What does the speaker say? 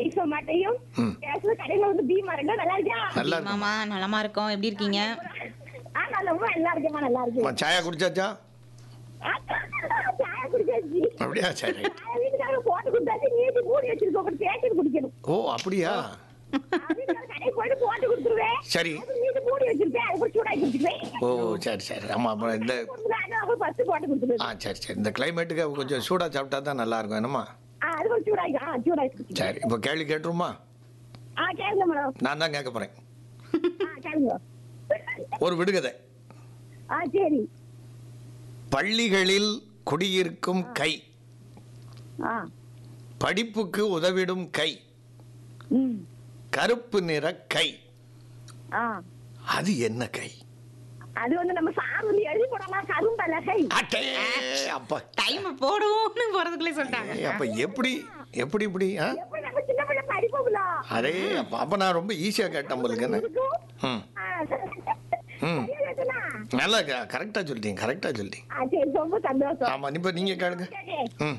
Iso மாட்டையும் ம். பேசுறது கடையில வந்து பீமா ரெண்டும் நல்லா இருக்கா நல்லா இருக்குமா மாமா நலமா இருக்கோம் எப்படி இருக்கீங்க ஆ நல்லமா நல்லா இருக்கேம்மா நல்லா இருக்கு சாயா குடிச்சாச்சா சாயா குடிச்சாச்சு அப்படியா சரி சாயா வீட்டுக்காரங்க போட்டு கொடுத்தாச்சு நீட்டு மூடி வச்சிருக்கோம் அப்புறம் தேய்ச்சி குடிக்கணும் ஓ அப்படியா வீட்டுக்காரங்க கடைக்கு போயிட்டு போட்டு கொடுத்துருவேன் சரி அப்புறம் நீட்டு மூடி வச்சிருப்பேன் அதுக்கப்புறம் சூடாக்கி குடிச்சுவேன் ஓ சரி சரி ஆமாம் அப்புறம் இந்த அப்புறம் ஃபர்ஸ்ட் போட்டு கொடுத்துருவேன் ஆ சரி சரி இந்த கிளைமேட்டுக்கு கொஞ்சம் சூடாக சாப்பிட்டா தான் நல்லா இருக்கும் என்னம்மா ஆ அது கொஞ்சம் சூடாக்கி ஆ சூடாக்கி குடிச்சுக்கிறேன். சரி இப்போ கேள்வி கேட்டுருமா ஆ கேளுங்க மேடம் நான் தான் கேட்க போகிறேன் ஆ கேளுங்க ஒரு விடுகதை ஆ சரி பள்ளிகளில் குடியிருக்கும் கை ஆ படிப்புக்கு உதவிடும் கை ம் கருப்பு நிற கை ஆ அது என்ன கை அது வந்து நம்ம சாமி எழுதி போடலாம் கரும்பலகை அட்டே அப்பா டைம் போடுவோம்னு போறதுக்குள்ளே சொல்லிட்டாங்க ஏய், அப்ப எப்படி எப்படி இப்படி ஆ எப்படி நம்ம சின்ன பிள்ளை படிப்போம்ல அரே அப்ப அப்ப நான் ரொம்ப ஈஸியா கேட்டேன் உங்களுக்கு என்ன இருக்கும் ம் ஆ, ம் சரியா கேட்டனா? நல்லா கரெக்டா சொல்லிட்டீங்க கரெக்டா சொல்லிட்டீங்க ஆ சரி ரொம்ப சந்தோஷம் ஆமா இப்ப நீங்க கேளுங்க சரி. ம்